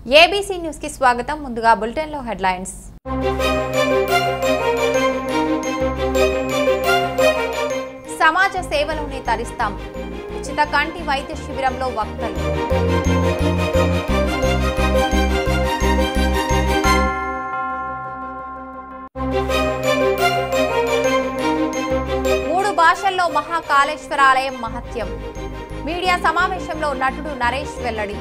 ABC news కి స్వాగతం ముందుగా బులెటిన్ లో హెడ్లైన్స్ సమాజ సేవలోనే తరిస్తాం ఉచిత కంటి వైద్య శిబిరంలో వక్తలు మూడు భాషల్లో మహాకాళేశ్వరాలయం మహత్యం మీడియా సమావేశంలో నటుడు నరేష్ వెల్లడి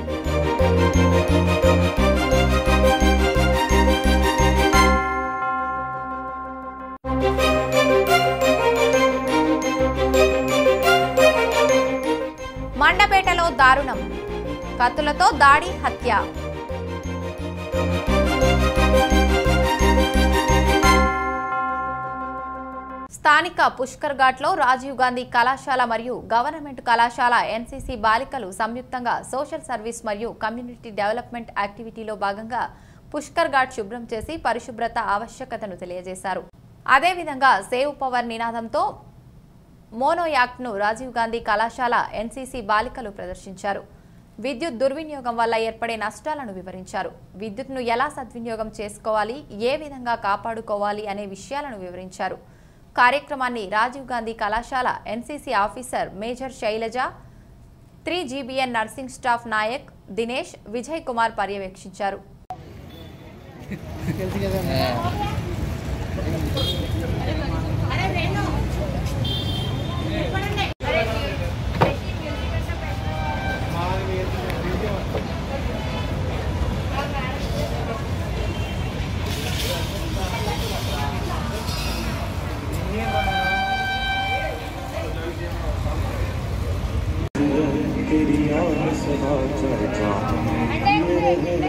మండపేటలో దారుణం కత్తులతో దాడి హత్య స్థానిక పుష్కర్ ఘాట్లో రాజీవ్ గాంధీ కళాశాల మరియు గవర్నమెంట్ కళాశాల ఎన్సీసీ బాలికలు సంయుక్తంగా సోషల్ సర్వీస్ మరియు కమ్యూనిటీ డెవలప్మెంట్ యాక్టివిటీలో భాగంగా పుష్కర్ ఘాట్ శుభ్రం చేసి పరిశుభ్రత ఆవశ్యకతను తెలియజేశారు అదేవిధంగా సేవ్ పవర్ నినాదంతో మోనో యాక్ట్ను రాజీవ్ గాంధీ కళాశాల ఎన్సీసీ బాలికలు ప్రదర్శించారు విద్యుత్ దుర్వినియోగం వల్ల ఏర్పడే నష్టాలను వివరించారు విద్యుత్ను ఎలా సద్వినియోగం చేసుకోవాలి ఏ విధంగా కాపాడుకోవాలి అనే విషయాలను వివరించారు కార్యక్రమాన్ని రాజీవ్ గాంధీ కళాశాల NCC officer major Sailaja three GBN nursing staff Nayak Dinesh Vijay Kumar పర్యవేక్షించారు तेरी याद सदा चर्चा में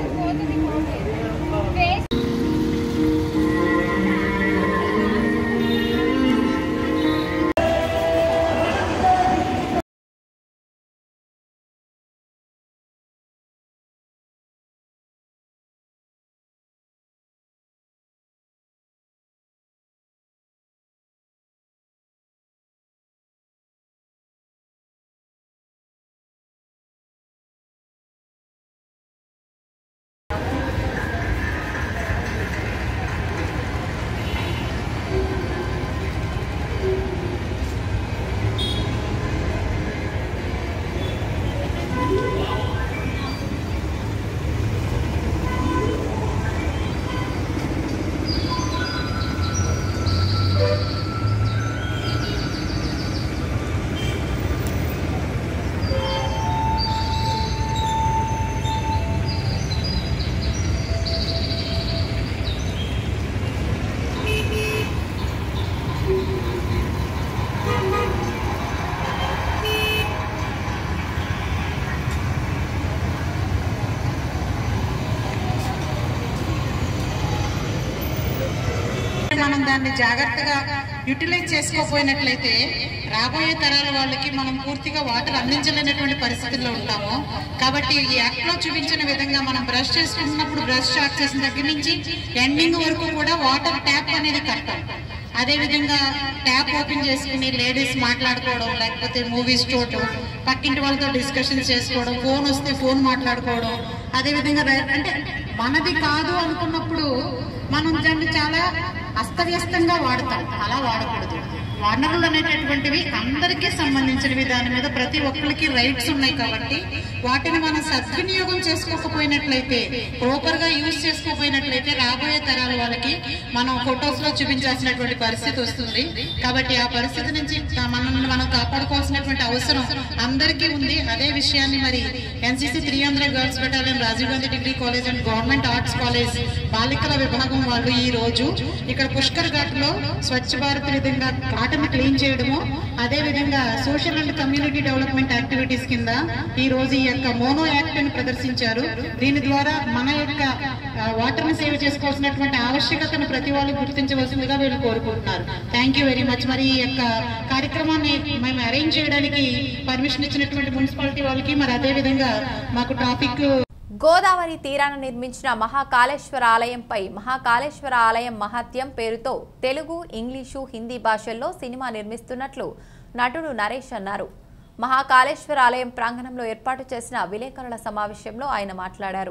మనం దాన్ని జాగ్రత్తగా యూటిలైజ్ చేసుకోపోయినట్లయితే రాబోయే తరాల వాళ్ళకి మనం పూర్తిగా వాటర్ అందించలేనటువంటి పరిస్థితుల్లో ఉంటాము కాబట్టి ఈ యాక్ట్ లో చూపించిన విధంగా మనం బ్రష్ చేసుకుంటున్నప్పుడు బ్రష్ స్టార్ట్ చేసిన దగ్గర నుంచి ఎండింగ్ వరకు కూడా వాటర్ ట్యాప్ అనేది కట్టాం అదే విధంగా ట్యాప్ ఓపెన్ చేసుకుని లేడీస్ మాట్లాడుకోవడం లేకపోతే మూవీస్ చూడటం పక్కింటి వాళ్ళతో డిస్కషన్స్ చేసుకోవడం ఫోన్ వస్తే ఫోన్ మాట్లాడుకోవడం అదే విధంగా ర- అంటే మనది కాదు అనుకున్నప్పుడు మనం దాన్ని చాలా అస్తవ్యస్తంగా వాడతాం అలా వాడకూడదు వనరులు అనేటటువంటివి అందరికీ సంబంధించినవి దాని మీద ప్రతి ఒక్కరికి రైట్స్ ఉన్నాయి కాబట్టి వాటిని మనం సద్వినియోగం చేసుకోకపోయినట్లయితే ప్రాపర్ గా యూజ్ చేసుకోకపోయినట్లయితే రాబోయే తరాల వాళ్ళకి మనం ఫొటోస్ లో చూపించాల్సినటువంటి పరిస్థితి వస్తుంది కాబట్టి ఆ పరిస్థితి నుంచి మనల్ని మనం కాపాడుకోవాల్సినటువంటి అవసరం అందరికీ ఉంది అదే విషయాన్ని మరి NCC three hundred girls battalion Rajiv Gandhi degree college and government arts college బాలికల విభాగం వాళ్ళు ఈ రోజు ఇక్కడ పుష్కర్ ఘాట్ లో స్వచ్ఛ భారత్ విధంగా ఘాటను క్లీన్ చేయడము అదే విధంగా social and community development activities కింద ఈ రోజు ఈ యొక్క మోనో యాక్ట్ ని ప్రదర్శించారు దీని ద్వారా మన యొక్క వాటర్ ని సేవ్ చేసుకోవాల్సినటువంటి ఆవశ్యకతను ప్రతి వాళ్ళు గుర్తించవలసిందిగా వీళ్ళు కోరుకుంటున్నారు థ్యాంక్ యూ వెరీ మచ్ మరి ఈ యొక్క కార్యక్రమాన్ని మేము అరేంజ్ చేయడానికి పర్మిషన్ ఇచ్చినటువంటి మున్సిపాలిటీ వాళ్ళకి మరి అదే విధంగా మాకు ట్రాఫిక్ గోదావరి తీరాన నిర్మించిన మహాకాళేశ్వర ఆలయంపై మహాకాళేశ్వర ఆలయం మహత్యం పేరుతో తెలుగు ఇంగ్లీషు హిందీ భాషల్లో సినిమా నిర్మిస్తున్నట్లు నటుడు నరేష్ అన్నారు మహాకాళేశ్వర ఆలయం ప్రాంగణంలో ఏర్పాటు చేసిన విలేకరుల సమావేశంలో ఆయన మాట్లాడారు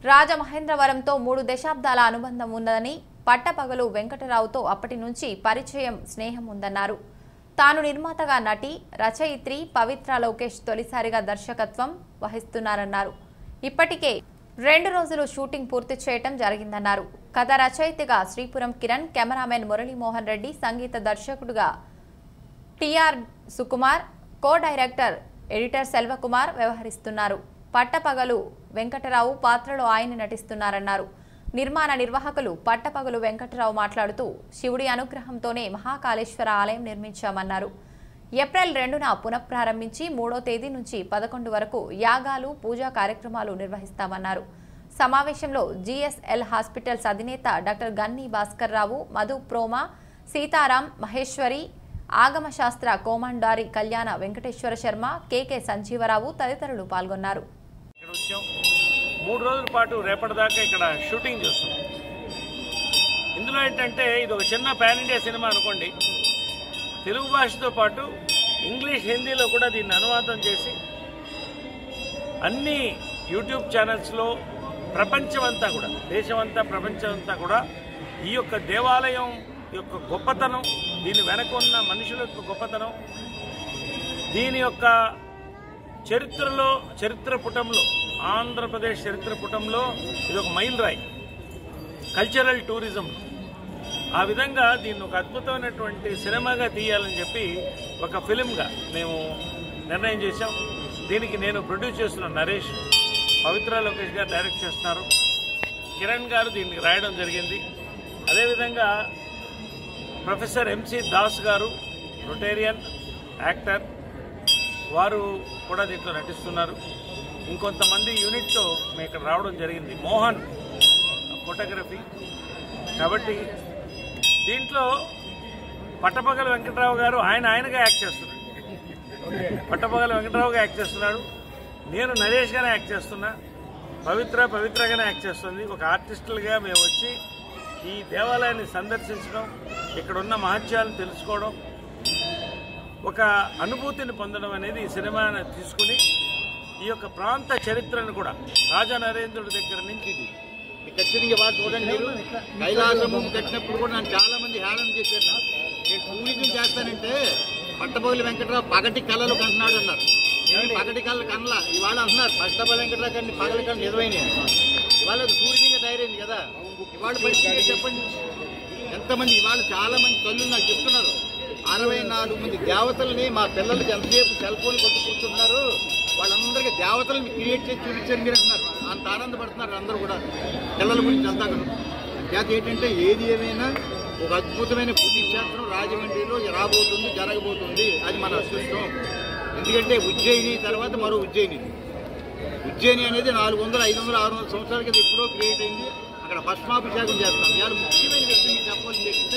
రాజమహేంద్రవరంతో మూడు దశాబ్దాల అనుబంధం ఉందని పట్టపగలు వెంకటరావుతో అప్పటి నుంచి పరిచయం స్నేహం ఉందన్నారు తాను నిర్మాతగా నటి రచయిత్రి పవిత్ర లోకేష్ తొలిసారిగా దర్శకత్వం వహిస్తున్నారన్నారు ఇప్పటికే రెండు రోజులు షూటింగ్ పూర్తి చేయటం జరిగిందన్నారు కథ రచయితగా శ్రీపురం కిరణ్ కెమెరామెన్ మురళీమోహన్ రెడ్డి సంగీత దర్శకుడుగా TR Sukumar co director editor Selvakumar వ్యవహరిస్తున్నారు పట్టపగలు వెంకటరావు పాత్రలో ఆయన నటిస్తున్నారన్నారు నిర్మాణ నిర్వాహకులు పట్టపగలు వెంకటరావు మాట్లాడుతూ శివుడి అనుగ్రహంతోనే మహాకాళేశ్వర ఆలయం నిర్మించామన్నారు ఏప్రిల్ రెండున పునఃప్రారంభించి మూడో తేదీ నుంచి పదకొండు వరకు యాగాలు పూజా కార్యక్రమాలు నిర్వహిస్తామన్నారు సమావేశంలో జీఎస్ఎల్ హాస్పిటల్స్ అధినేత డాక్టర్ గన్ని భాస్కర్ రావు మధు ప్రోమా సీతారాం మహేశ్వరి ఆగమ శాస్త్ర కోమండారి కళ్యాణ వెంకటేశ్వర శర్మ కేకే సంజీవరావు తదితరులు పాల్గొన్నారు ఇక్కడ వచ్చాం మూడు రోజుల పాటు రేపటిదాకా ఇక్కడ షూటింగ్ చేస్తున్నాం ఇందులో ఏంటంటే ఇది ఒక చిన్న పాన్ ఇండియా సినిమా అనుకోండి తెలుగు భాషతో పాటు ఇంగ్లీష్ హిందీలో కూడా దీన్ని అనువాదం చేసి అన్ని యూట్యూబ్ ఛానల్స్లో ప్రపంచమంతా కూడా దేశమంతా ప్రపంచమంతా కూడా ఈ యొక్క దేవాలయం యొక్క గొప్పతనం దీని వెనక ఉన్న మనుషుల యొక్క గొప్పతనం దీని యొక్క చరిత్రలో చరిత్ర పుటంలో ఆంధ్రప్రదేశ్ చరిత్ర పుటంలో ఇది ఒక మైల్ రాయి కల్చరల్ టూరిజం ఆ విధంగా దీన్ని ఒక అద్భుతమైనటువంటి సినిమాగా తీయాలని చెప్పి ఒక ఫిలింగా మేము నిర్ణయం చేశాం దీనికి నేను ప్రొడ్యూస్ చేస్తున్న నరేష్ పవిత్ర లోకేష్ గారు డైరెక్ట్ చేస్తున్నారు కిరణ్ గారు దీనికి రాయడం జరిగింది అదేవిధంగా ప్రొఫెసర్ ఎంసి దాస్ గారు రొటేరియన్ యాక్టర్ వారు కూడా దీంట్లో నటిస్తున్నారు ఇంకొంతమంది యూనిట్తో మేము ఇక్కడ రావడం జరిగింది మోహన్ ఫోటోగ్రఫీ కాబట్టి దీంట్లో పట్టపగల వెంకటరావు గారు ఆయన ఆయనగా యాక్ట్ చేస్తున్నాడు పట్టపగల వెంకటరావుగా యాక్ట్ చేస్తున్నాడు నేను నరేష్ గానే యాక్ట్ చేస్తున్నా పవిత్ర పవిత్రగానే యాక్ట్ చేస్తుంది ఒక ఆర్టిస్టులుగా మేము వచ్చి ఈ దేవాలయాన్ని సందర్శించడం ఇక్కడ ఉన్న మహత్యాలను తెలుసుకోవడం ఒక అనుభూతిని పొందడం అనేది ఈ సినిమాని తీసుకుని ఈ యొక్క ప్రాంత చరిత్రను కూడా రాజా నరేంద్రుడి దగ్గర నుంచి ఇది ఖచ్చితంగా బాగా చూడండి మీరు కైలాసము కట్టినప్పుడు కూడా నన్ను చాలా మంది హేళన చేశారు నాకు. నేను టూరిజం చేస్తానంటే పట్టబోలి వెంకటరావు పగటి కళలు కంటున్నాడు అన్నారు నేను పగటి కళలు కనలా ఇవాళ అంటున్నారు పట్టబోలి వెంకటరావు కానీ పగటి కళలు నిజమైన ఇవాళ అది టూరిజంగా తయారైంది కదా ఇవాళ పరిస్థితి చెప్పండి ఎంతమంది ఇవాళ చాలా మంది తల్లులు నాకు చెప్తున్నారు అరవై నాలుగు మంది దేవతల్ని మా పిల్లలకి ఎంతసేపు సెల్ ఫోన్ కొట్టు కూర్చున్నారు వాళ్ళందరికీ దేవతల్ని క్రియేట్ చేసి చూపించారు మీరు అంటున్నారు అంత ఆనందపడుతున్నారు అందరూ కూడా పిల్లల గురించి అంతా కూడా చేత ఏంటంటే ఏది ఏమైనా ఒక అద్భుతమైన పుణ్యక్షేత్రం రాజమండ్రిలో రాబోతుంది జరగబోతుంది అది మన అదృష్టం ఎందుకంటే ఉజ్జయిని తర్వాత మరో ఉజ్జయిని ఉజ్జయిని అనేది నాలుగు వందల ఐదు వందల ఆరు వందల సంవత్సరాల కింద ఎప్పుడో క్రియేట్ అయింది అక్కడ భస్మాభిషేకం చేస్తాం ఇవాళ ముఖ్యమైన విషయం మీకు చెప్పాల్సింది ఏంటంటే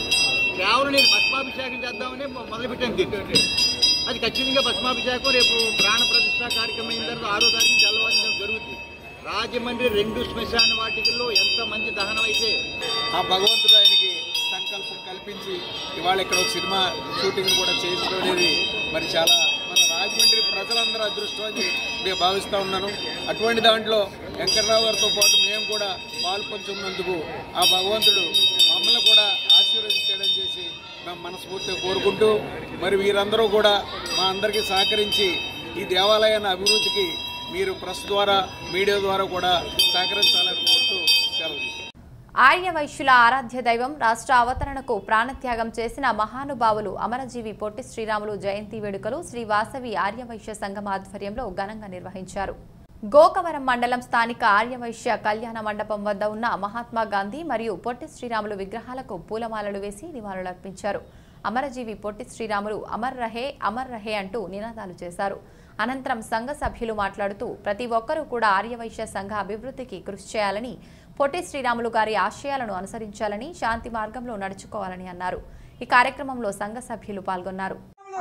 కేవలం నేను భస్మాభిషేకం చేద్దామని మొ- మొదలుపెట్టాను దీన్ని అది ఖచ్చితంగా భస్మాభిషేకం రేపు ప్రాణ ప్రతిష్ట కార్యక్రమం అయిన తర్వాత ఆరో తారీఖు తెల్లవారు జరుగుతుంది రాజమండ్రి రెండు శ్మశాన వాటికల్లో ఎంతమంది దహనం అయితే ఆ భగవంతుడు ఆయనకి సంకల్పం కల్పించి ఇవాళ ఇక్కడ ఒక సినిమా షూటింగ్ కూడా చేయించడం అనేది మరి చాలా మన రాజమండ్రి ప్రజలందరూ అదృష్టం అని నేను భావిస్తూ ఉన్నాను అటువంటి దాంట్లో వెంకటరావు గారితో పాటు మేము కూడా పాలు పంచుకున్నందుకు ఆ భగవంతుడు మమ్మల్ని కూడా ఆశీర్వదించడం చేసి మేము మనస్ఫూర్తిగా కోరుకుంటూ మరి వీరందరూ కూడా మా అందరికీ సహకరించి ఈ దేవాలయాన్ని అభివృద్ధికి మీరు ప్రెస్ ద్వారా మీడియా ద్వారా కూడా సహకరించాలని కోరుతూ సెలవు తీసుకుంటాను. ఆర్య వైశ్యుల ఆరాధ్య దైవం రాష్ట్ర అవతరణకు ప్రాణత్యాగం చేసిన మహానుభావులు అమరజీవి పొట్టి శ్రీరాములు జయంతి వేడుకలు శ్రీ వాసవి ఆర్యవైశ్య సంఘం ఆధ్వర్యంలో ఘనంగా నిర్వహించారు గోకవరం మండలం స్థానిక ఆర్యవైశ్య కళ్యాణ మండపం వద్ద ఉన్న మహాత్మా గాంధీ మరియు పొట్టి శ్రీరాములు విగ్రహాలకు పూలమాలలు వేసి నివాళులర్పించారు అమరజీవి పొట్టి శ్రీరాములు అమర్ రహే అమర్ రహే అంటూ నినాదాలు చేశారు అనంతరం సంఘ సభ్యులు మాట్లాడుతూ ప్రతి ఒక్కరూ కూడా ఆర్యవైశ్య సంఘ అభివృద్ధికి కృషి చేయాలని పొట్టి శ్రీరాములు గారి ఆశయాలను అనుసరించాలని శాంతి మార్గంలో నడుచుకోవాలని అన్నారు ఈ కార్యక్రమంలో సంఘ సభ్యులు పాల్గొన్నారు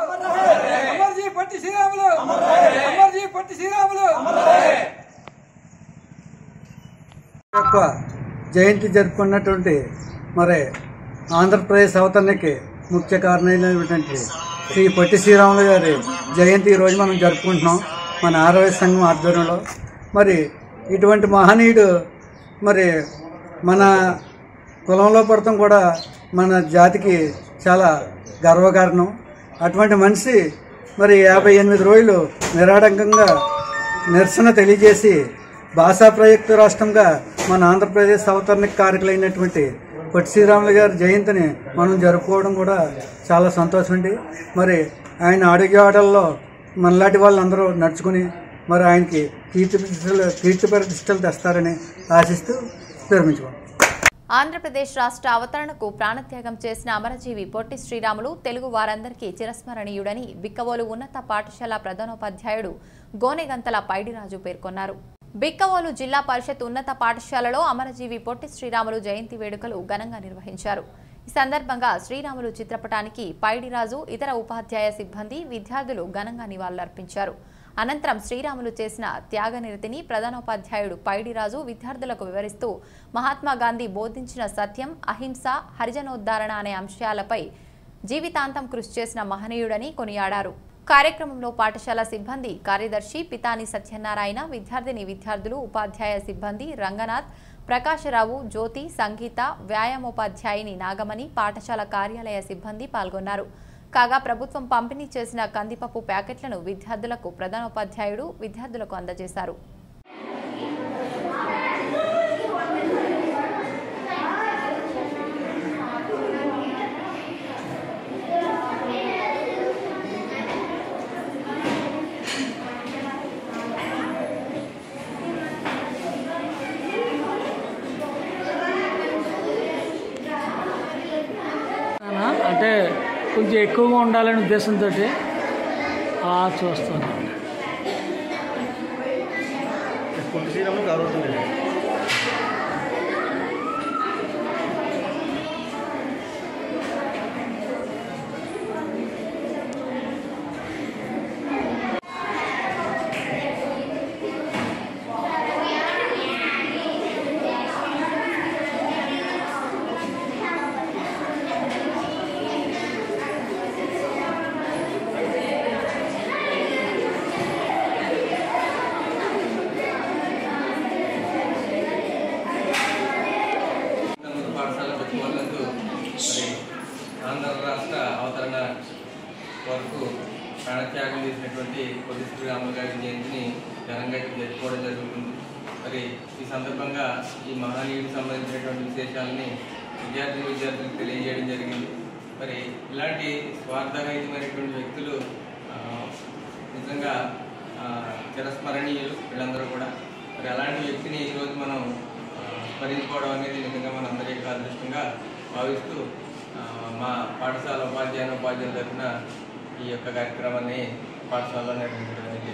అమర్జీ పట్టి శ్రీరాములు అమర్జీ పట్టి శ్రీరాములు యొక్క జయంతి జరుపుకున్నటువంటి మరి ఆంధ్రప్రదేశ్ అవతరణకి ముఖ్య కారణమైనటువంటి శ్రీ పొట్టి శ్రీరాములు గారి జయంతి ఈరోజు మనం జరుపుకుంటున్నాం మన ఆరోగ్య సంఘం ఆధ్వర్యంలో మరి ఇటువంటి మహనీయుడు మరి మన కులంలో పడటం కూడా మన జాతికి చాలా గర్వకారణం అటువంటి మనిషి మరి యాభై ఎనిమిది రోజులు నిరాడంకంగా నిరసన తెలియజేసి భాషా ప్రయుక్త రాష్ట్రంగా మన ఆంధ్రప్రదేశ్ అవతరణకు కారకులైనటువంటి పొట్టి శ్రీరాములు గారి జయంతిని మనం జరుపుకోవడం కూడా చాలా సంతోషం అండి మరి ఆయన అడుగు ఆటల్లో మనలాంటి వాళ్ళందరూ నడుచుకుని మరి ఆయనకి కీర్తి ప్రతిష్టలు కీర్తి ప్రతిష్టలు తెస్తారని ఆశిస్తూ విరమించుకోండి ఆంధ్రప్రదేశ్ రాష్ట్ర అవతరణకు ప్రాణత్యాగం చేసిన అమరజీవి పొట్టి శ్రీరాములు తెలుగు వారందరికీ చిరస్మరణీయుడని బిక్కవోలు ఉన్నత పాఠశాల ప్రధానోపాధ్యాయుడు గోనెగంతల పైడిరాజు పేర్కొన్నారు బిక్కవోలు జిల్లా పరిషత్ ఉన్నత పాఠశాలలో అమరజీవి పొట్టి శ్రీరాములు జయంతి వేడుకలు ఘనంగా నిర్వహించారు ఈ సందర్భంగా శ్రీరాములు చిత్రపటానికి పైడిరాజు ఇతర ఉపాధ్యాయ సిబ్బంది విద్యార్థులు ఘనంగా నివాళులర్పించారు అనంతరం శ్రీరాములు చేసిన త్యాగనిరతిని ప్రధానోపాధ్యాయుడు పైడిరాజు విద్యార్థులకు వివరిస్తూ మహాత్మా గాంధీ బోధించిన సత్యం అహింస హరిజనోద్ధారణ అనే అంశాలపై జీవితాంతం కృషి చేసిన మహనీయుడని కొనియాడారు కార్యక్రమంలో పాఠశాల సిబ్బంది కార్యదర్శి పితాని సత్యనారాయణ విద్యార్థిని విద్యార్థులు ఉపాధ్యాయ సిబ్బంది రంగనాథ్ ప్రకాశరావు జ్యోతి సంగీత వ్యాయామోపాధ్యాయుని నాగమణి పాఠశాల కార్యాలయ సిబ్బంది పాల్గొన్నారు కాగా ప్రభుత్వం పంపిణీ చేసిన కందిపప్పు ప్యాకెట్లను విద్యార్థులకు ప్రధానోపాధ్యాయుడు విద్యార్థులకు అందజేశారు అవునా? అంటే కొంచెం ఎక్కువగా ఉండాలనే ఉద్దేశంతో చూస్తాను పొట్టి శ్రీరాములు గౌరవం ఉన్నత పాఠశాల పెట్టుకోవాలంటూ మరి ఆంధ్ర రాష్ట్ర అవతరణ వరకు ప్రాణత్యాగం చేసినటువంటి పొట్టి శ్రీరాములు గారి జయంతిని ఘనంగా ఇక్కడ జరుపుకోవడం జరుగుతుంది మరి ఈ సందర్భంగా ఈ మహనీయుడికి సంబంధించినటువంటి విశేషాలని విద్యార్థి విద్యార్థులకు తెలియజేయడం జరిగింది మరి ఇలాంటి స్వార్థరహితమైనటువంటి వ్యక్తులు ఆ, నిజంగా ఆ, చిరస్మరణీయులు వీళ్ళందరూ కూడా మరి అలాంటి వ్యక్తిని ఈరోజు మనం ఆ, స్మరించుకోవడం అనేది నిజంగా మన అందరి యొక్క అదృష్టంగా భావిస్తూ ఆ, మా పాఠశాల ఉపాధ్యాయుల ఉపాధ్యాయుల తరఫున ఈ యొక్క కార్యక్రమాన్ని పాఠశాలలో నిర్వహించడం అనేది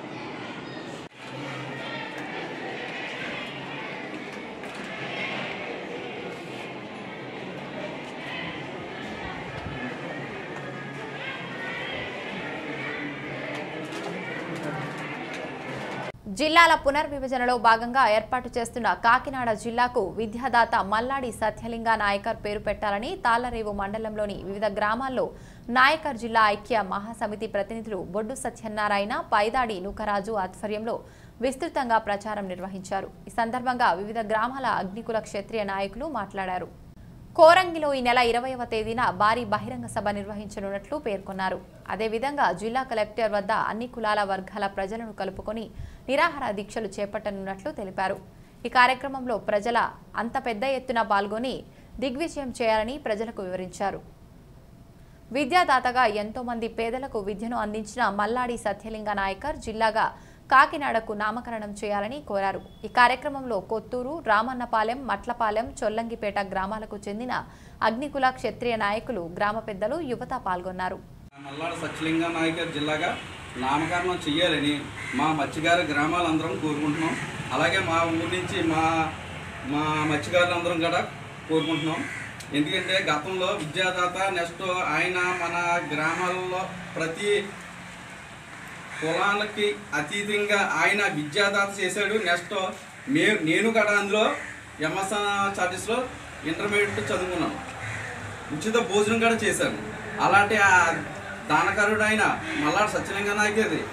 జిల్లాల పునర్విభజనలో భాగంగా ఏర్పాటు చేస్తున్న కాకినాడ జిల్లాకు విద్యాదాత మల్లాడి సత్యలింగ నాయకర్ పేరు పెట్టాలని తాళ్లరేవు మండలంలోని వివిధ గ్రామాల్లో నాయకర్ జిల్లా ఐక్య మహాసమితి ప్రతినిధులు బొడ్డు సత్యనారాయణ పైదాడి నూకరాజు ఆధ్వర్యంలో విస్తృతంగా ప్రచారం నిర్వహించారు ఈ సందర్భంగా వివిధ గ్రామాల అగ్నికుల క్షత్రియ నాయకులు మాట్లాడారు కోరంగిలో ఈ నెల ఇరవైవ తేదీన భారీ బహిరంగ సభ నిర్వహించనున్నట్లు పేర్కొన్నారు అదేవిధంగా జిల్లా కలెక్టర్ వద్ద అన్ని కులాల వర్గాల ప్రజలను కలుపుకొని నిరాహార దీక్షలు చేపట్టనున్నట్లు తెలిపారు ఈ కార్యక్రమంలో ప్రజల అంత పెద్ద ఎత్తున పాల్గొని దిగ్విజయం చేయాలని ప్రజలకు వివరించారు విద్యాదాతగా ఎంతో మంది పేదలకు విద్యను అందించిన మల్లాడి సత్యలింగ నాయకర్ జిల్లాగా కాకినాడకు నామకరణం చేయాలని కోరారు ఈ కార్యక్రమంలో కొత్తూరు రామన్నపాలెం మట్లపాలెం చొల్లంగిపేట గ్రామాలకు చెందిన అగ్నికుల క్షత్రియ నాయకులు గ్రామ పెద్దలు యువత పాల్గొన్నారు మల్లాడ సత్యలింగ నాయకర్ జిల్లాగా నామకరణం చేయాలని మా మత్స్యకార గ్రామాలందరం కోరుకుంటున్నాం అలాగే మా ఊరి నుంచి మా మా మత్స్యకారులందరం కూడా కోరుకుంటున్నాం ఎందుకంటే గతంలో విద్యాదాత నెక్స్ట్ ఆయన మన గ్రామాలలో ప్రతి కులాలకి అతీతంగా ఆయన విద్యాదాత చేశాడు నెక్స్ట్ మే నేను కూడా అందులో ఎంఎస్ చార్జెస్లో ఇంటర్మీడియట్ చదువుకున్నాను ఉచిత భోజనం కూడా చేశాను అలాంటి ఆ దానకరుడు ఆయన మల్లాడు సత్యలింగ నాయకది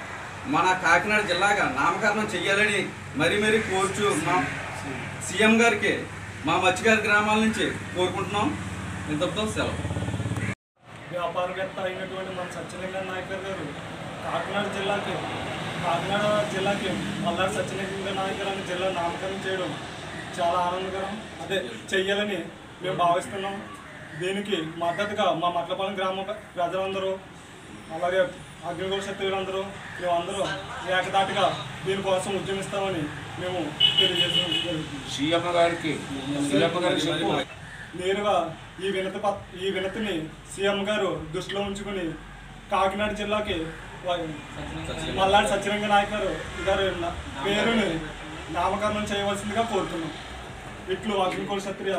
మన కాకినాడ జిల్లాగా నామకరణం చేయాలని మరీ మరీ కోరుచు మా సీఎం గారికి మా మత్స్యగారి గ్రామాల నుంచి కోరుకుంటున్నాం ఇంతటితో సెలవు వ్యాపారవేత్త అయినటువంటి మన సత్యలింగ నాయకర్ గారు కాకినాడ జిల్లాకి కాకినాడ జిల్లాకి మల్లాడి సత్యలింగ నాయకర్ అనే జిల్లా నామకరణం చేయడం చాలా ఆనందకరం అదే చెయ్యాలని మేము భావిస్తున్నాం దీనికి మద్దతుగా మా మట్లపాలెం గ్రామ ప్రజలందరూ అలాగే అగ్నిగోళ శక్తులందరూ మేమందరూ ఏకదాటిగా దీనికోసం ఉద్యమిస్తామని మేము తెలియజేయడం జరుగుతుంది సీఎం గారికి సీఎం గారికి చెప్పు. నేరుగా ఈ వినతి పత్ ఈ వినతిని సీఎం గారు దృష్టిలో ఉంచుకుని కాకినాడ జిల్లాకి వా- మల్లాడి సత్యరంగ నాయక్ గారు గారి నా- పేరుని నామకరణం చేయవలసిందిగా కోరుతున్నాం ఇట్లు అగ్నికోళ క్షత్రియ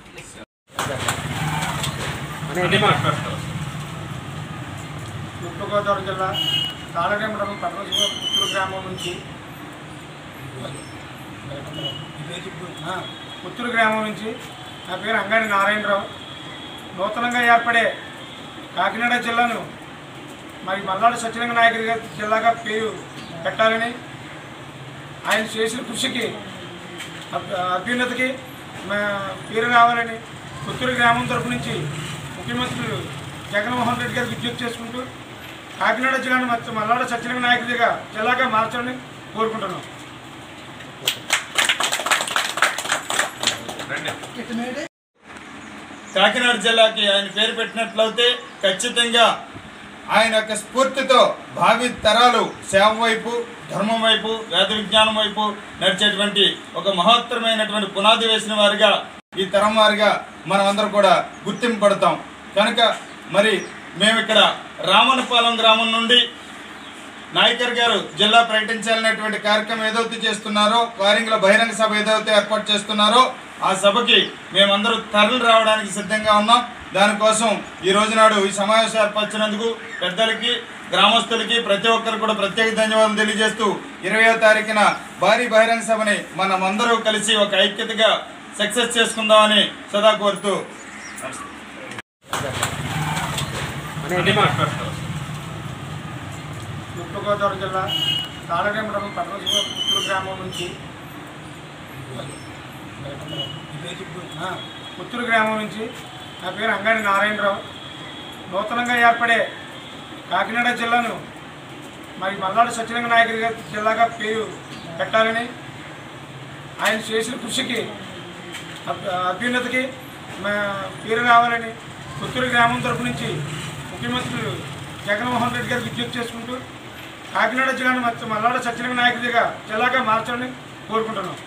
తూర్పుగోదావరి జిల్లా తాళరేమడం పర్వశివ పుత్తూరు గ్రామం నుంచి ఆ, పుత్తూరు గ్రామం నుంచి నా పేరు అంగాడి నారాయణరావు నూతనంగా ఏర్పడే కాకినాడ జిల్లాను మరి మల్లాడు సత్యలింగ నాయకుడి గారి జిల్లాగా పేరు పెట్టాలని ఆయన చేసిన కృషికి అభ్- అభ్యున్నతికి మా పేరు రావాలని పుత్తూరు గ్రామం తరపు నుంచి ముఖ్యమంత్రి జగన్మోహన్ రెడ్డి గారికి విజ్ఞప్తి చేసుకుంటూ కాకినాడ జిల్లాను మొత్తం మల్లాడ సత్యలింగ నాయకుడిగా జిల్లాగా మార్చాలని కోరుకుంటున్నాం కాకినాడ జిల్లాకి ఆయన పేరు పెట్టినట్లయితే ఖచ్చితంగా ఆయన యొక్క స్ఫూర్తితో భావి తరాలు సేవ వైపు ధర్మం వైపు వేద విజ్ఞానం వైపు నడిచేటువంటి ఒక మహత్తరమైనటువంటి పునాది వేసిన వారిగా ఈ తరం వారిగా మనం అందరూ కూడా గుర్తింపు పడతాం కనుక మరి మేము ఇక్కడ రామనపాలెం గ్రామం నుండి నాయకర్ గారు జిల్లా ప్రకటించాలనేటువంటి కార్యక్రమం ఏదైతే చేస్తున్నారో వారింగ్లో బహిరంగ సభ ఏదైతే ఏర్పాటు చేస్తున్నారో ఆ సభకి మేమందరూ తరలి రావడానికి సిద్ధంగా ఉన్నాం దానికోసం ఈ రోజు నాడు ఈ సమావేశం ఏర్పరిచినందుకు పెద్దలకి గ్రామస్తులకి ప్రతి ఒక్కరు కూడా ప్రత్యేక ధన్యవాదాలు తెలియజేస్తూ ఇరవయో తారీఖున భారీ బహిరంగ సభని మనం అందరూ కలిసి ఒక ఐక్యతగా సక్సెస్ చేసుకుందామని సదా కోరుతూ తూర్పుగోదావరి జిల్లా తాళరేమడం పర్వశివ పుత్తూరు గ్రామం నుంచి ఆ, పుత్తూరు గ్రామం నుంచి నా పేరు అంగాడి నారాయణరావు నూతనంగా ఏర్పడే కాకినాడ జిల్లాను మరి మల్లాడు సత్యలింగ నాయకుడి గారి జిల్లాగా పేరు పెట్టాలని ఆయన చేసిన కృషికి అభ్- అభ్యున్నతికి మా పేరు రావాలని పుత్తూరు గ్రామం తరపు నుంచి ముఖ్యమంత్రి జగన్మోహన్ రెడ్డి గారికి విజ్ఞప్తి చేసుకుంటూ కాకినాడ జిల్లాను మొత్తం మల్లాడ సత్యలింగ నాయకుడిగా జిల్లాగా మార్చాలని కోరుకుంటున్నాం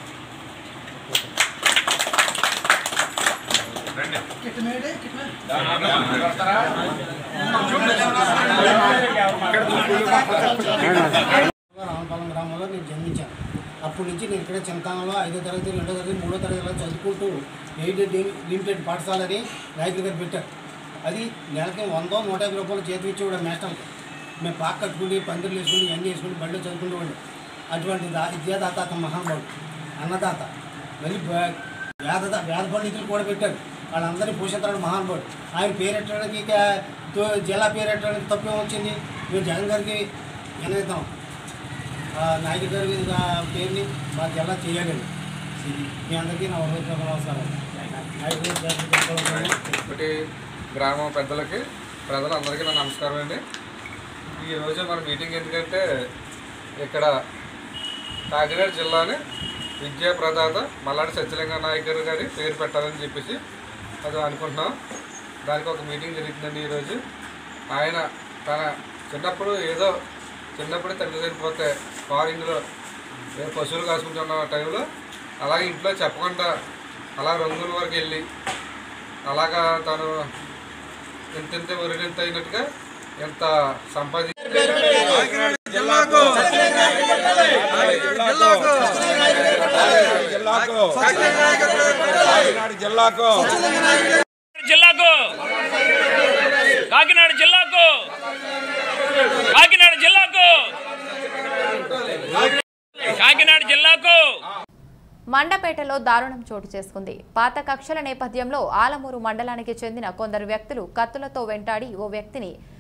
రామపాలెం గ్రామంలో నేను జన్మించాను అప్పటి నుంచి నేను ఇక్కడ చింతానంలో ఐదో తరగతి రెండో తరగతి మూడో తరగతిలో చదువుకుంటూ ఎయిడెడ్ లిమిటెడ్ పాఠశాలని నాయకులు గారు పెట్టారు అది నెలకి వందో నూట యాభై రూపాయలు చేతి ఇచ్చేవాడు మేస్టర్కి మేము పాక కట్టుకుని పందిర్లు వేసుకుని ఇవన్నీ వేసుకుని బళ్ళు చదువుకుంటూ అటువంటి దా విద్యాదాత అతను మహానుభావుడు అన్నదాత మళ్ళీ బ- వేద వేద పండితులు కూడా పెట్టారు వాళ్ళందరినీ పోషిస్తాడు మహానుభావుడు ఆయన పేరెట్టడానికి ఇక తో- జిల్లా పేరెట్టడానికి తప్పేం వచ్చింది మేము జగన్ గారికి వినయిద్దాం ఆ నాయకుడి గారి ఆ పేరుని మా జిల్లా చేయాలండి ఇది మీ అందరికీ నా హృదయపూర్వక నమస్కారం నాయకుడి గారి ఒకటి గ్రామ పెద్దలకి ప్రజలందరికీ నా నమస్కారం అండి ఈరోజు మన మీటింగ్ ఎందుకంటే ఇక్కడ కాకినాడ జిల్లాని విద్యా ప్రదాత మల్లాడి సత్యలింగ నాయకర్ గారి పేరు పెట్టాలని చెప్పేసి అది అనుకుంటున్నాం దానికి ఒక మీటింగ్ జరుగుతుందండి ఈరోజు ఆయన తన చిన్నప్పుడు ఏదో చిన్నప్పుడు తండ్రి చనిపోతే ఫారిన్లో ఏ పశువులు కాసుకుంటున్న టైంలో అలాగే ఇంట్లో చెప్పకుండా అలా రంగుల వరకు వెళ్ళి అలాగా తను ఎంతెంత ఒరిగంత అయినట్టుగా ఎంత సంపాది జిల్లాకు జిల్లాకు జిల్లాకు కాకినాడ జిల్లాకు జిల్లాకు కాకినాడ జిల్లాకు కాకినాడ జిల్లాకు కాకినాడ జిల్లాకు మండపేటలో దారుణం చోటు చేసుకుంది పాత కక్షల నేపథ్యంలో ఆలమూరు మండలానికి చెందిన కొందరు వ్యక్తులు కత్తులతో వెంటాడి ఓ వ్యక్తిని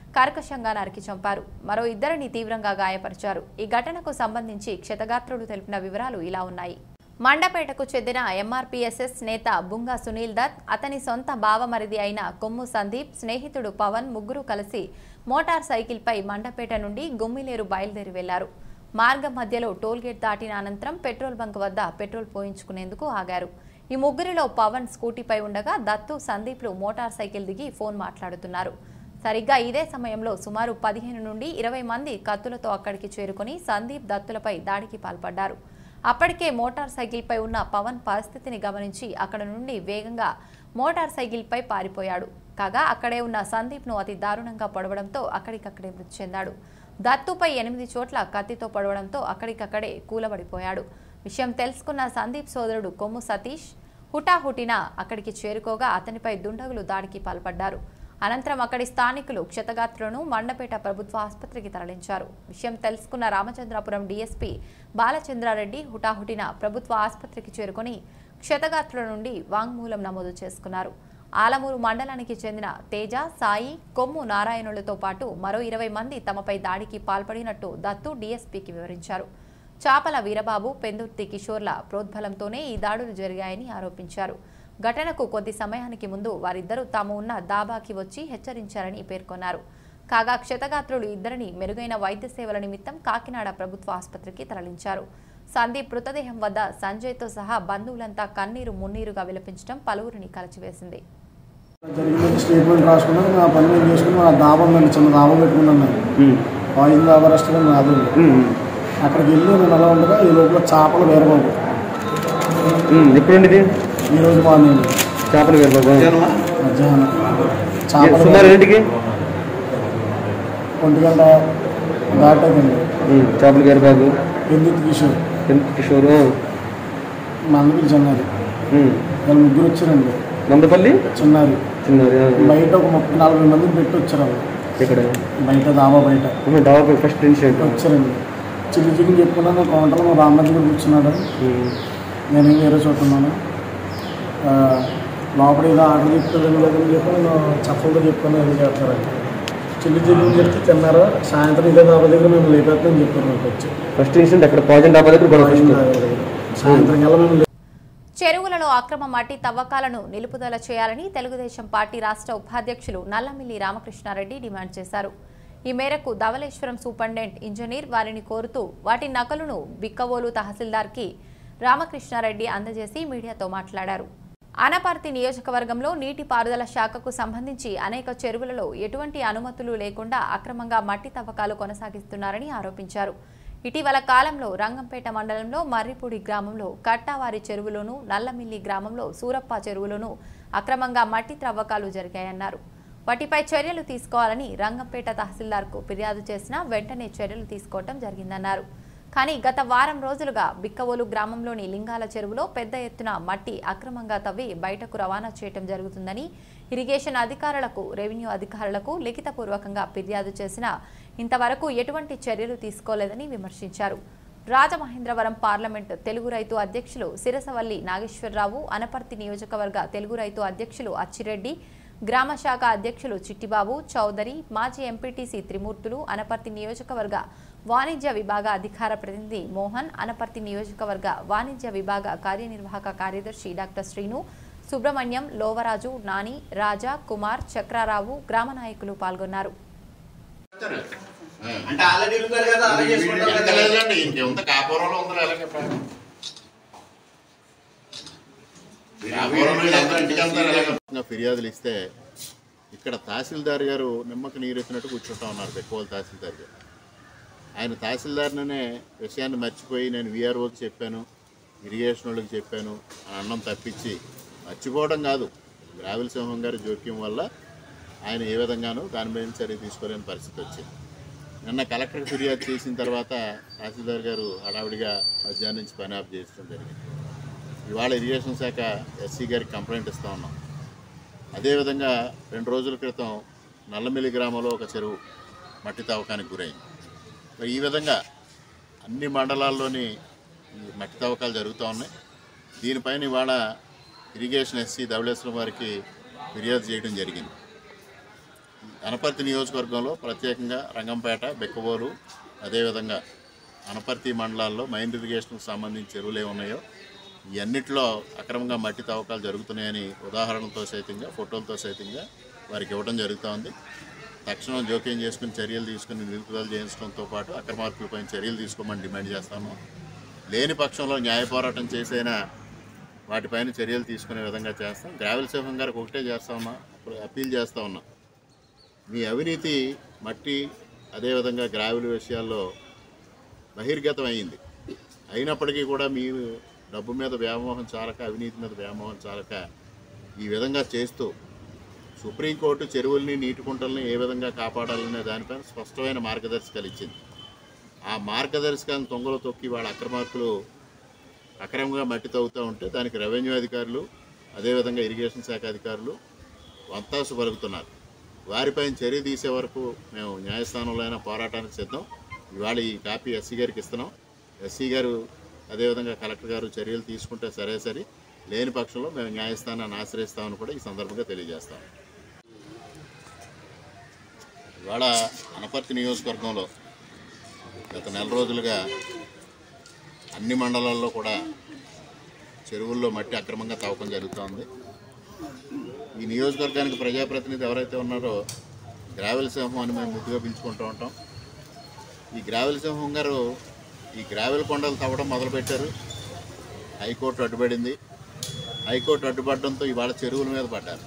కర్కశంగా నరికి చంపారు మరో ఇద్దరిని తీవ్రంగా గాయపరిచారు ఈ ఘటనకు సంబంధించి క్షతగాత్రులు తెలిపిన వివరాలు ఇలా ఉన్నాయి మండపేటకు చెందిన ఎంఆర్పీఎస్ఎస్ నేత బుంగా సునీల్ దత్ అతని సొంత బావమరిది అయిన కొమ్ము సందీప్ స్నేహితుడు పవన్ ముగ్గురు కలిసి మోటార్ సైకిల్పై మండపేట నుండి గుమ్మిలేరు బయలుదేరి వెళ్లారు మార్గం మధ్యలో టోల్గేట్ దాటిన అనంతరం పెట్రోల్ బంక్ వద్ద పెట్రోల్ పోయించుకునేందుకు ఆగారు ఈ ముగ్గురిలో పవన్ స్కూటీపై ఉండగా దత్తు సందీప్లు మోటార్ సైకిల్ దిగి ఫోన్ మాట్లాడుతున్నారు సరిగ్గా ఇదే సమయంలో సుమారు పదిహేను నుండి ఇరవై మంది కత్తులతో అక్కడికి చేరుకుని సందీప్ దత్తులపై దాడికి పాల్పడ్డారు అప్పటికే మోటార్ సైకిల్పై ఉన్న పవన్ పరిస్థితిని గమనించి అక్కడ నుండి వేగంగా మోటార్ సైకిల్పై పారిపోయాడు కాగా అక్కడే ఉన్న సందీప్ను అతి దారుణంగా పొడవడంతో అక్కడికక్కడే మృతి చెందాడు దత్తుపై ఎనిమిది చోట్ల కత్తితో పొడవడంతో అక్కడికక్కడే కూలబడిపోయాడు విషయం తెలుసుకున్న సందీప్ సోదరుడు కొమ్ము సతీష్ హుటాహుటిన అక్కడికి చేరుకోగా అతనిపై దుండగులు దాడికి పాల్పడ్డారు అనంతరం అక్కడి స్థానికులు క్షతగాత్రులను మండపేట ప్రభుత్వ ఆసుపత్రికి తరలించారు విషయం తెలుసుకున్న రామచంద్రాపురం డీఎస్పీ బాలచంద్రారెడ్డి హుటాహుటిన ప్రభుత్వ ఆసుపత్రికి చేరుకొని క్షతగాత్రుల నుండి వాంగ్మూలం నమోదు చేసుకున్నారు ఆలమూరు మండలానికి చెందిన తేజ సాయి కొమ్ము నారాయణులతో పాటు మరో ఇరవై మంది తమపై దాడికి పాల్పడినట్టు దత్తు డీఎస్పీకి వివరించారు చాపల వీరబాబు పెందుర్తి కిషోర్ల ప్రోద్బలంతోనే ఈ దాడులు జరిగాయని ఆరోపించారు ఘటనకు కొద్ది సమయానికి ముందు వారిద్దరూ తాము ఉన్న దాబాకి వచ్చి హెచ్చరించారని పేర్కొన్నారు కాగా క్షతగాత్రులు ఇద్దరిని మెరుగైన వైద్య సేవల నిమిత్తం కాకినాడ ప్రభుత్వ ఆసుపత్రికి తరలించారు సందీప్ మృతదేహం వద్ద సంజయ్తో సహా బంధువులంతా కన్నీరు మున్నీరుగా విలపించడం పలువురిని కలచివేసింది జరిగిందని స్టేట్మెంట్ రాసుకున్నాను నా పని నేను చేసుకుని నా దాబా ఉందండి చిన్న దాబా పెట్టుకున్నాను నేను ఆయిల్ దాబా రెస్టారెంట్ నాది అక్కడికి వెళ్ళి నేను అలా ఉండగా ఈ లోపల చేపలు వేరబాబు ఎప్పుడండి ఇది ఈరోజు మార్నింగ్ చేపలు వేరుబాబు మధ్యాహ్నం ఏ, సుమారు ఎన్నింటికి ఒంటి గంట దాటదండి చేపలు వేరుబాబు ఎందుకు కిషోర్ ఎంత కిషోర్ మందపల్లి చిన్నారి వాళ్ళు ముగ్గురు వచ్చారండి మందపల్లి చిన్నారి చిన్నది ఆ. బయట ఒక ముప్పై నలభై మందిని పెట్టి వచ్చారు వాళ్ళు ఇక్కడ బయట దాబా బయట డాబా ఫస్ట్ ఇన్సిడెంట్ వచ్చారండి చిల్లి చికెన్ చెప్పుకున్నాను కౌంటర్లో మా రామ్మ దగ్గర కూర్చున్నాడు నేను వేరే చూస్తున్నాను ఆ, లోపల ఏదో ఆర్డర్ చెప్తాడని లేదని చెప్పి నేను చప్పలతో చెప్పుకుని ఏదో చేస్తారండి చిల్లి చికెన్ చెప్తే తిన్నారు సాయంత్రం ఇదే దాబా దగ్గర మేము లేపేస్తామని చెప్పారు నాకు వచ్చి ఫస్ట్ ఇన్సిడెంట్ అక్కడ పాయిజన్ డాబా దగ్గర గొడవ ఫస్ట్ సాయంత్రం కల్లా మేము లే- చెరువులలో అక్రమ మట్టి తవ్వకాలను నిలుపుదల చేయాలని తెలుగుదేశం పార్టీ రాష్ట్ర ఉపాధ్యక్షులు నల్లమిల్లి రామకృష్ణారెడ్డి డిమాండ్ చేశారు ఈ మేరకు ధవళేశ్వరం సూపరింటెండెంట్ ఇంజనీర్ వారిని కోరుతూ వాటి నకలును బిక్కవోలు తహసీల్దార్కి రామకృష్ణారెడ్డి అందజేసి మీడియాతో మాట్లాడారు అనపర్తి నియోజకవర్గంలో నీటిపారుదల శాఖకు సంబంధించి అనేక చెరువులలో ఎటువంటి అనుమతులు లేకుండా అక్రమంగా మట్టి తవ్వకాలు కొనసాగిస్తున్నారని ఆరోపించారు ఇటీవల కాలంలో రంగంపేట మండలంలో మర్రిపూడి గ్రామంలో కట్టావారి చెరువులోను నల్లమిల్లి గ్రామంలో సూరప్ప చెరువులోను అక్రమంగా మట్టి త్రవ్వకాలు జరిగాయన్నారు వాటిపై చర్యలు తీసుకోవాలని రంగంపేట తహసీల్దార్కు ఫిర్యాదు చేసినా వెంటనే చర్యలు తీసుకోవటం జరిగిందన్నారు కానీ గత వారం రోజులుగా బిక్కవోలు గ్రామంలోని లింగాల చెరువులో పెద్ద ఎత్తున మట్టి అక్రమంగా తవ్వి బయటకు రవాణా చేయటం జరుగుతుందని ఇరిగేషన్ అధికారులకు రెవెన్యూ అధికారులకు లిఖితపూర్వకంగా ఫిర్యాదు చేసినా ఇంతవరకు ఎటువంటి చర్యలు తీసుకోలేదని విమర్శించారు రాజమహేంద్రవరం పార్లమెంట్ తెలుగు రైతు అధ్యక్షులు సిరసవల్లి నాగేశ్వరరావు అనపర్తి నియోజకవర్గ తెలుగు రైతు అధ్యక్షులు అచ్చిరెడ్డి గ్రామ శాఖ అధ్యక్షులు చిట్టిబాబు చౌదరి మాజీ ఎంపీటీసీ త్రిమూర్తులు అనపర్తి నియోజకవర్గ వాణిజ్య విభాగ అధికార ప్రతినిధి మోహన్ అనపర్తి నియోజకవర్గ వాణిజ్య విభాగ కార్యనిర్వాహక కార్యదర్శి డాక్టర్ శ్రీను సుబ్రహ్మణ్యం లోవరాజు నాని రాజా కుమార్ చక్రారావు గ్రామ నాయకులు పాల్గొన్నారు అంటే ఆల్రెడీ ఇరుగారు కదా అలా చేసుకుంటారు కదా. లేదండి ఇంకెంత కాపురంలో ఉందో ఎలా చెప్పాలి కాపురంలో వీళ్ళందరూ ఇంటికి వెళ్తారు ఎలాగ? ఇంకా ఫిర్యాదులు ఇస్తే ఇక్కడ తహసీల్దార్ గారు నిమ్మకు నీరెత్తినట్టు కూర్చుంటా ఉన్నారు బెక్కవోలు తహసీల్దార్ గారు ఆయన తహసీల్దార్నే విషయాన్ని మర్చిపోయి నేను విఆర్ఓకి చెప్పాను ఇరిగేషన్ వాళ్ళకి చెప్పాను అని అన్నం తప్పించి మర్చిపోవడం కాదు గ్రావిల్ సింహం గారి జోక్యం వల్ల ఆయన ఏ విధంగానూ దాని మీద చర్య తీసుకోలేని పరిస్థితి వచ్చింది నిన్న కలెక్టర్కి ఫిర్యాదు చేసిన తర్వాత తహసీల్దార్ గారు హడావిడిగా మధ్యాహ్నం నుంచి పని ఆఫ్ చేయడం జరిగింది ఇవాళ ఇరిగేషన్ శాఖ ఎస్సీ గారికి కంప్లైంట్ ఇస్తా ఉన్నాం అదేవిధంగా రెండు రోజుల క్రితం నల్లమిల్లి గ్రామంలో ఒక చెరువు మట్టి తవ్వకానికి గురైంది మరి ఈ విధంగా అన్ని మండలాల్లోని ఈ మట్టి తవ్వకాలు జరుగుతూ ఉన్నాయి దీనిపైన ఇవాళ ఇరిగేషన్ ఎస్సీ ధవళేశ్వరం వారికి ఫిర్యాదు చేయడం జరిగింది అనపర్తి నియోజకవర్గంలో ప్రత్యేకంగా రంగంపేట బెక్కబోలు అదేవిధంగా అనపర్తి మండలాల్లో మైన్ ఇరిగేషన్కి సంబంధించి చెరువులు ఏ ఉన్నాయో ఇవన్నిటిలో అక్రమంగా మట్టి తవ్వకాలు జరుగుతున్నాయని ఉదాహరణలతో సైతంగా ఫోటోలతో సైతంగా వారికి ఇవ్వడం జరుగుతూ ఉంది తక్షణం జోక్యం చేసుకుని చర్యలు తీసుకుని నిలుపుదల చేయించడంతో పాటు అక్రమార్కులపై చర్యలు తీసుకోమని డిమాండ్ చేస్తాము లేని పక్షంలో న్యాయ పోరాటం చేసైనా వాటిపైన చర్యలు తీసుకునే విధంగా చేస్తాం గ్రావెల్ సింహం గారికి ఒకటే చేస్తా ఉన్నా అప్పీల్ చేస్తా ఉన్నా మీ అవినీతి మట్టి అదేవిధంగా గ్రావెల్ విషయాల్లో బహిర్గతం అయింది అయినప్పటికీ కూడా మీరు డబ్బు మీద వ్యామోహం చాలక అవినీతి మీద వ్యామోహం చాలక ఈ విధంగా చేస్తూ సుప్రీంకోర్టు చెరువుల్ని నీటి కుంటల్ని ఏ విధంగా కాపాడాలనే దానిపైన స్పష్టమైన మార్గదర్శకాలు ఇచ్చింది ఆ మార్గదర్శకాలను తొంగలు తొక్కి వాళ్ళ అక్రమార్కులు అక్రమంగా మట్టి తవ్వుతూ ఉంటే దానికి రెవెన్యూ అధికారులు అదేవిధంగా ఇరిగేషన్ శాఖ అధికారులు వంతాసు పలుకుతున్నారు వారిపైన చర్య తీసే వరకు మేము న్యాయస్థానంలో అయినా పోరాటానికి సిద్ధం ఇవాళ ఈ కాపీ ఎస్సీ గారికి ఇస్తున్నాం ఎస్సీ గారు అదేవిధంగా కలెక్టర్ గారు చర్యలు తీసుకుంటే సరే సరే లేని పక్షంలో మేము న్యాయస్థానాన్ని ఆశ్రయిస్తామని కూడా ఈ సందర్భంగా తెలియజేస్తాం ఇవాళ అనపర్తి నియోజకవర్గంలో గత నెల రోజులుగా అన్ని మండలాల్లో కూడా చెరువుల్లో మట్టి అక్రమంగా తవ్వకం జరుగుతోంది ఈ నియోజకవర్గానికి ప్రజాప్రతినిధి ఎవరైతే ఉన్నారో గ్రావెల్ సింహం అని మేము ముద్దుగా పిలుచుకుంటూ ఉంటాం ఈ గ్రావెల్ సింహం గారు ఈ గ్రావెల్ కొండలు తవ్వడం మొదలుపెట్టారు హైకోర్టు అడ్డుపడింది హైకోర్టు అడ్డుపడడంతో ఇవాళ చెరువుల మీద పడ్డారు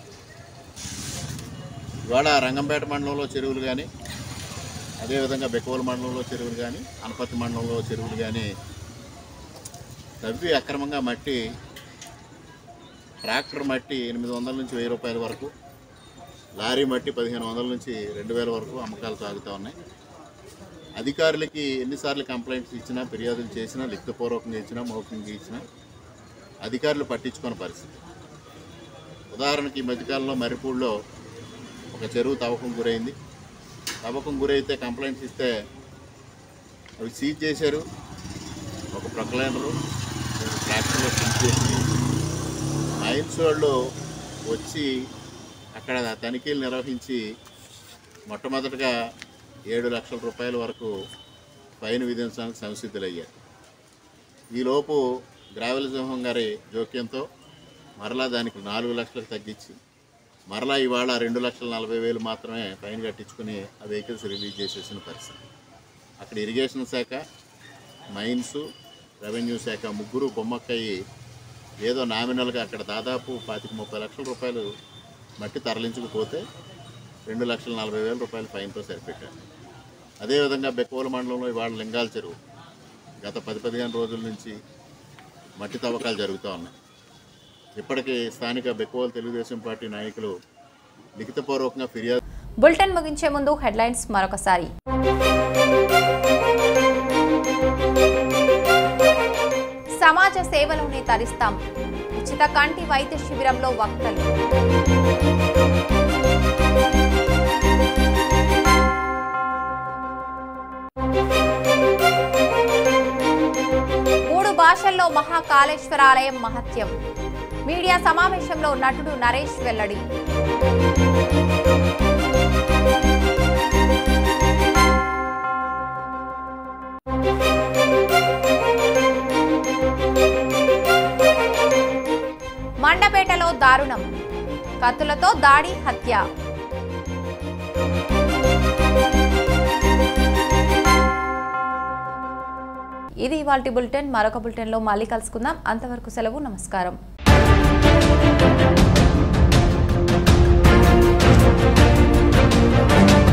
ఇవాళ రంగంపేట మండలంలో చెరువులు కానీ అదేవిధంగా బెక్కవోలు మండలంలో చెరువులు కానీ అనపర్తి మండలంలో చెరువులు కానీ తవ్వి అక్రమంగా మట్టి ట్రాక్టర్ మట్టి ఎనిమిది వందల నుంచి వెయ్యి రూపాయల వరకు లారీ మట్టి పదిహేను వందల నుంచి రెండు వేల వరకు అమ్మకాలు సాగుతూ ఉన్నాయి అధికారులకి ఎన్నిసార్లు కంప్లైంట్స్ ఇచ్చినా ఫిర్యాదులు చేసినా లిఖితపూర్వకంగా ఇచ్చినా మౌఖికంగా ఇచ్చినా అధికారులు పట్టించుకునే పరిస్థితి ఉదాహరణకి ఈ మధ్యకాలంలో మరిపూడిలో ఒక చెరువు తవ్వకం గురైంది తవ్వకం గురైతే కంప్లైంట్స్ ఇస్తే అవి సీజ్ చేశారు ఒక ప్రొక్లైనరు ట్రాక్టర్లో సీజ్ చేసి మైన్స్ వాళ్ళు వచ్చి అక్కడ తనిఖీలు నిర్వహించి మొట్టమొదటగా ఏడు లక్షల రూపాయల వరకు ఫైన్ విధించడానికి సంసిద్ధులయ్యారు ఈలోపు గ్రావెల్ సింహం గారి జోక్యంతో మరలా దానికి నాలుగు లక్షలకు తగ్గించి మరలా ఇవాళ రెండు లక్షల నలభై వేలు మాత్రమే ఫైన్ కట్టించుకుని ఆ వెహికల్స్ రిలీజ్ చేసేసిన పరిస్థితి అక్కడ ఇరిగేషన్ శాఖ మైన్స్ రెవెన్యూ శాఖ ముగ్గురు బొమ్మక్కయ్యి ఏదో నామినల్గా అక్కడ దాదాపు పాతిక ముప్పై లక్షల రూపాయలు మట్టి తరలించకపోతే రెండు లక్షల నలభై వేల రూపాయలు ఫైన్తో సరిపెట్టారు అదేవిధంగా బెక్కవోలు మండలంలో ఇవాళ లింగాల చెరువు గత పది పదిహేను రోజుల నుంచి మట్టి తవ్వకాలు జరుగుతూ ఉన్నాయి ఇప్పటికీ స్థానిక బెక్కవోలు తెలుగుదేశం పార్టీ నాయకులు లిఖితపూర్వకంగా ఫిర్యాదు బులెటిన్ ముగించే ముందు హెడ్లైన్స్ మరొకసారి సమాజ సేవలోనే తరిస్తాం ఉచిత కంటి వైద్య శిబిరంలో వక్తలు మూడు భాషల్లో మహాకాళేశ్వరాలయం మహత్యం మీడియా సమావేశంలో నటుడు నరేష్ వెల్లడి మండపేటలో దారుణం కత్తులతో దాడి హత్య ఇది ఇవాల్టి బులెటిన్ మరొక బులెటిన్లో మళ్ళీ కలుసుకుందాం అంతవరకు సెలవు నమస్కారం Thank you.